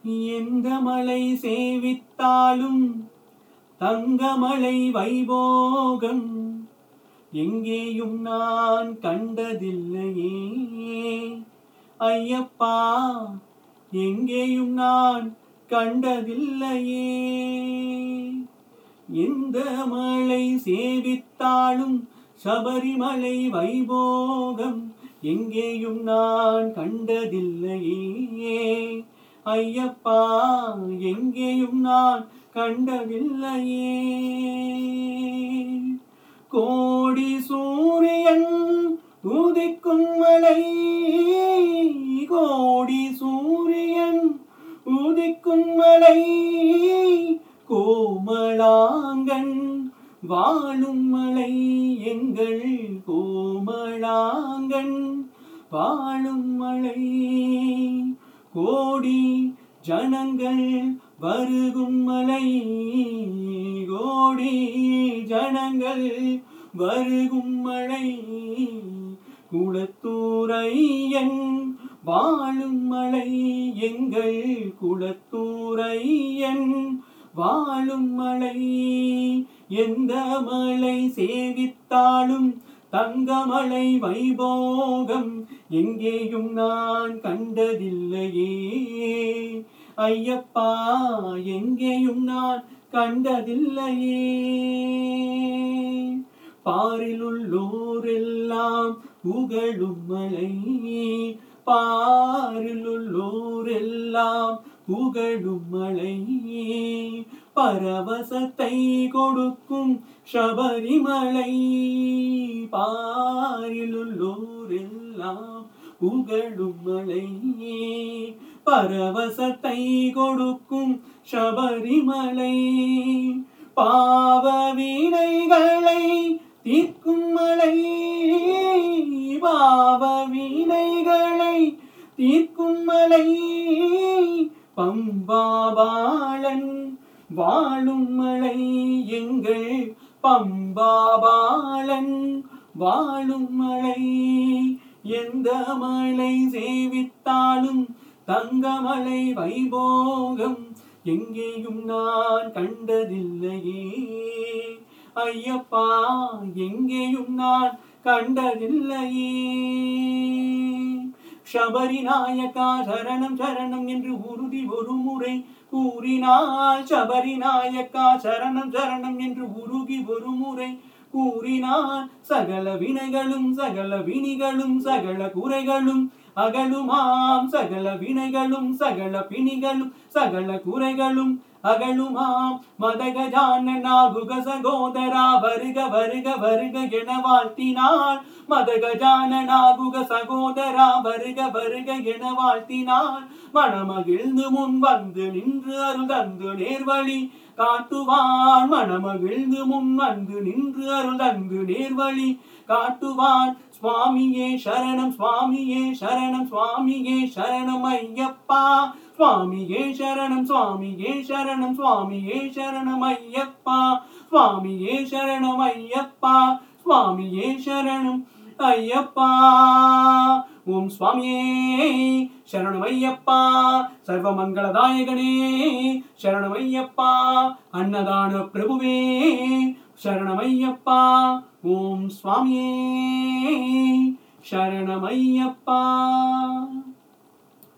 எந்த மலை சேவித்தாலும் தங்கமலை வைபோகம் எங்கேயும் நான் கண்டதில்லையே ஐயப்பா எங்கேயும் நான் கண்டதில்லையே எந்த மலை சேவித்தாலும் சபரிமலை வைபோகம் எங்கேயும் நான் கண்டதில்லையே ஐயப்பா எங்கேயும் நான் கண்டதில்லையே கோடி சூரியன் உதிக்கும் மலை கோடி சூரியன் உதிக்கும் மலை கோமளாங்கன் வாழும் மலை எங்கள் கோமளாங்கன் வாழும் மலை கோடி ஜனங்கள் வருகும் மலை கோடி ஜனங்கள் வருகும் மலை குளத்தூரையன் வாழும் மலை எங்கள் குளத்தூரையன் வாழும் மலை எந்த மலை சேவித்தாலும் தங்கமலை வைபோகம் எங்கேயும் நான் கண்டதில்லையே ஐயப்பா எங்கேயும் நான் கண்டதில்லையே பாரிலுள்ளோரெல்லாம் புகழும் மலை பாரிலுள்ளோரெல்லாம் புகழும் மலை பரவசத்தை கொடுக்கும் சபரிமலை பாரிலுள்ளோரெல்லாம் புகழும் மலை பரவசத்தை கொடுக்கும் சபரிமலை பாவ வீணைகளை தீர்க்கும் மலை பாவ வீணைகளை தீர்க்கும் மலை பம்பாபாளன் வாழும் மலை எங்கள் பம்பாபாளன் வாழும் மலை எந்த மலை சேவித்தாலும் தங்கமலை வைபோகம் எங்கேயும் நான் கண்டதில்லையே ஐயப்பா எங்கேயும் நான் கண்டதில்லையே சபரி நாயகா சரணம் சரணம் என்று உறுதி ஒரு முறை கூறினாள் சபரி நாயக்கா சரணம் சரணம் என்று உருகி ஒரு முறை கூறினான் சகல வினைகளும் சகல வினிகளும் சகல குறைகளும் அகலுமாம் சகல வினைகளும் சகல பிணிகளும் சகல குறைகளும் அகலுமாம் மதகஜான நாகுக சகோதரா வருக வருக வருக என வாழ்த்தினாள் மதகஜான நாகுக சகோதரா வருக வருக என வாழ்த்தினாள் மனமகிழ்ந்து முன் வந்து நின்று அருள் தந்து நேர்வழி காட்டுவான் மனமகிழ்ந்து முன் வந்து நின்று அருள் தந்து நேர்வழி காட்டுவான் சுவாமியே சரணம் சுவாமியே சரணம் சுவாமியே சரணம் ஐயப்பா சுவாமியே சரணம் சுவாமியே சரணம் சுவாமியே சரணம் ஐயப்பா சுவாமியே சரணம் ஐயப்பா சுவாமியே சரணம் ஐயப்பா ஓம் சுவாமியே சரணமையப்பா சர்வமங்களதாயகனே சரணமையப்பா அன்னதான பிரபுவே சரணமையப்பா ஓம் சுவாமியே சரணமையப்பா